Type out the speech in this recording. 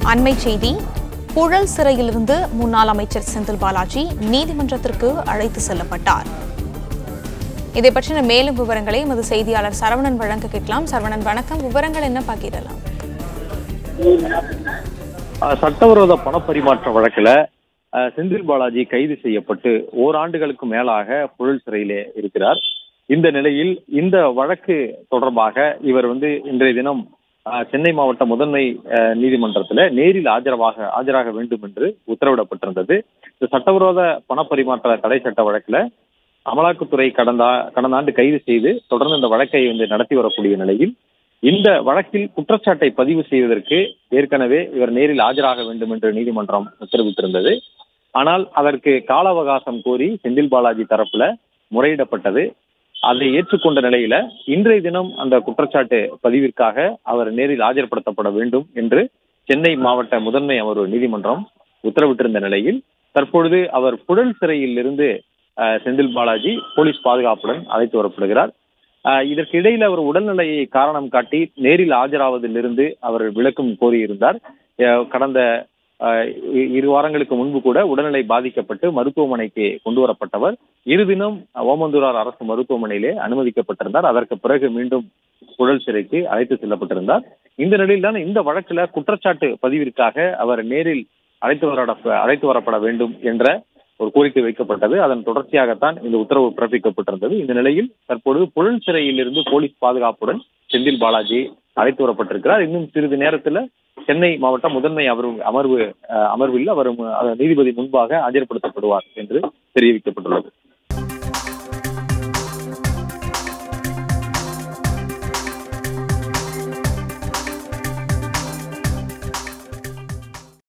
அண்மை செய்தி புழல் சிறையிலிருந்து முன்னாள் அமைச்சர் செந்தில் பாலாஜி நீதிமன்றத்திற்கு அழைத்து செல்லப்பட்டார் இதை பற்றின மேலும் விவரங்களை எமது செய்தியாளர் சரவணன் வழங்க கேட்கலாம் சரவணன் வணக்கம் விவரங்கள் என்ன பகிரலாம் அஹ் சட்டவிரோத பணப்பரிமாற்ற வழக்குல அஹ், செந்தில் பாலாஜி கைது செய்யப்பட்டு ஓராண்டுகளுக்கு மேலாக புழல் சிறையிலே இருக்கிறார் இந்த நிலையில் இந்த வழக்கு தொடர்பாக இவர் வந்து இன்றைய தினம் அஹ், சென்னை மாவட்ட முதன்மை அஹ், நீதிமன்றத்துல நேரில் ஆஜரவாக ஆஜராக வேண்டும் என்று உத்தரவிடப்பட்டிருந்தது இந்த சட்டவிரோத பணப்பரிமாற்ற தடை சட்ட வழக்குல அமலாக்கத்துறை கடந்த ஆ- கடந்த ஆண்டு கைது செய்து தொடர்ந்து இந்த வழக்கை வந்து நடத்தி வரக்கூடிய நிலையில் இந்த வழக்கில் குற்றச்சாட்டை பதிவு செய்வதற்கு ஏற்கனவே இவர் நேரில் ஆஜராக வேண்டும் என்று நீதிமன்றம் உத்தரவிட்டிருந்தது ஆனால் அதற்கு கால அவகாசம் கோரி செந்தில் பாலாஜி தரப்புல முறையிடப்பட்டது அதை ஏற்றுக்கொண்ட நிலையில இன்றைய தினம் அந்த குற்றச்சாட்டு பதிவிற்காக அவர் நேரில் ஆஜர்படுத்தப்பட வேண்டும் என்று சென்னை மாவட்ட முதன்மை அமர்வு நீதிமன்றம் உத்தரவிட்டிருந்த நிலையில் தற்பொழுது அவர் புழல் சிறையில் இருந்து அஹ், செந்தில் பாலாஜி போலீஸ் பாதுகாப்புடன் அழைத்து வரப்படுகிறார் ஆஹ் இதற்கு இடையில அவர் உடல்நிலையை காரணம் காட்டி நேரில் ஆஜராவதிலிருந்து அவர் விளக்கம் கோரியிருந்தார் ஆஹ் கடந்த ஆஹ் இ- இரு வாரங்களுக்கு முன்பு கூட உடல்நிலை பாதிக்கப்பட்டு மருத்துவமனைக்கு கொண்டு வரப்பட்டவர் இருதினம் ஓமந்தூரார் அரசு மருத்துவமனையிலே அனுமதிக்கப்பட்டிருந்தார் அதற்கு பிறகு மீண்டும் புழல் சிறைக்கு அழைத்து செல்லப்பட்டிருந்தார் இந்த நிலையில்தான் இந்த வழக்குல குற்றச்சாட்டு பதிவிற்காக அவர் நேரில் அழைத்து வர அழைத்து வரப்பட வேண்டும் என்ற ஒரு கோரிக்கை வைக்கப்பட்டது அதன் தொடர்ச்சியாகத்தான் இந்த உத்தரவு பிறப்பிக்கப்பட்டிருந்தது இந்த நிலையில் தற்பொழுது புழல் சிறையில் இருந்து போலீஸ் பாதுகாப்புடன் செந்தில் பாலாஜி அழைத்து வரப்பட்டிருக்கிறார் இன்னும் சிறிது நேரத்தில் சென்னை மாவட்ட முதன்மை அமர்வு அமர்வு அஹ், அமர்வில் அவர் மு- அவர் நீதிபதி முன்பாக ஆஜர்படுத்தப்படுவார் என்று தெரிவிக்கப்பட்டுள்ளது